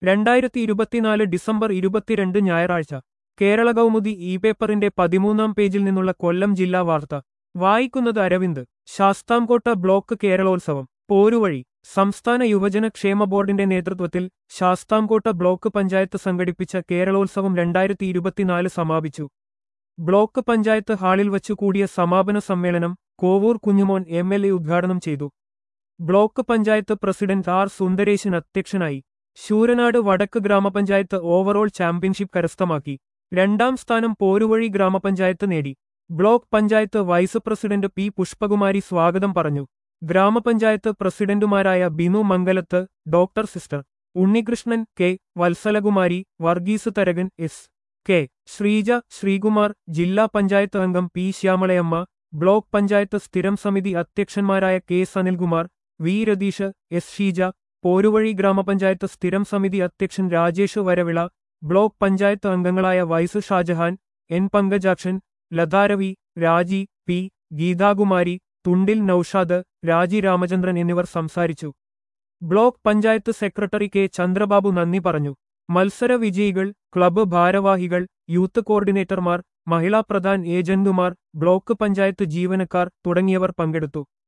രണ്ടായിരത്തി ഇരുപത്തിനാല് ഡിസംബർ ഇരുപത്തിരണ്ട് ഞായറാഴ്ച കേരള കൗമുദി ഇ പേപ്പറിന്റെ പതിമൂന്നാം പേജിൽ നിന്നുള്ള കൊല്ലം ജില്ലാ വാർത്ത വായിക്കുന്നത് അരവിന്ദ് ശാസ്താംകോട്ട ബ്ലോക്ക് കേരളോത്സവം പോരുവഴി സംസ്ഥാന യുവജന ക്ഷേമ ബോർഡിന്റെ നേതൃത്വത്തിൽ ശാസ്താംകോട്ട ബ്ലോക്ക് പഞ്ചായത്ത് സംഘടിപ്പിച്ച കേരളോത്സവം രണ്ടായിരത്തി ഇരുപത്തിനാല് സമാപിച്ചു ബ്ലോക്ക് പഞ്ചായത്ത് ഹാളിൽ വച്ചു കൂടിയ സമാപന സമ്മേളനം Kovoor Kunjumon M L A ഉദ്ഘാടനം ചെയ്തു block panchayat president R Sundaresan അധ്യക്ഷനായി ശൂരനാട് വടക്ക് ഗ്രാമപഞ്ചായത്ത് ഓവറോൾ ചാമ്പ്യൻഷിപ്പ് കരസ്ഥമാക്കി രണ്ടാം സ്ഥാനം പോരുവഴി ഗ്രാമപഞ്ചായത്ത് നേടി block panchayat vice president P Pushpakumari സ്വാഗതം പറഞ്ഞു ഗ്രാമപഞ്ചായത്ത് പ്രസിഡന്റുമാരായ Binu Mangalath doctor sister Unnikrishnan K Vatsalakumari Varghese Tharakan S K Sreeja Sreekumar ജില്ലാ പഞ്ചായത്ത് അംഗം പി ശ്യാമളയമ്മ ബ്ലോക്ക് പഞ്ചായത്ത് സ്ഥിരം സമിതി അധ്യക്ഷന്മാരായ K Sanilkumar V Ratheesh S Sheeja Poruvazhi ഗ്രാമപഞ്ചായത്ത് സ്ഥിരം സമിതി അധ്യക്ഷൻ രാജേഷ് വരവിള ബ്ലോക്ക് പഞ്ചായത്ത് അംഗങ്ങളായ വൈസ് ഷാജഹാൻ എൻ പങ്കജാക്ഷൻ ലതാരവി രാജി പി ഗീതാകുമാരി തുണ്ടിൽ നൌഷാദ് രാജി രാമചന്ദ്രൻ എന്നിവർ സംസാരിച്ചു block panchayat secretary K Chandrababu നന്ദി പറഞ്ഞു മത്സര വിജയികൾ ക്ലബ്ബ് ഭാരവാഹികൾ യൂത്ത് കോർഡിനേറ്റർമാർ മഹിളാ പ്രധാൻ ഏജന്റുമാർ ബ്ലോക്ക് പഞ്ചായത്ത് ജീവനക്കാർ തുടങ്ങിയവർ പങ്കെടുത്തു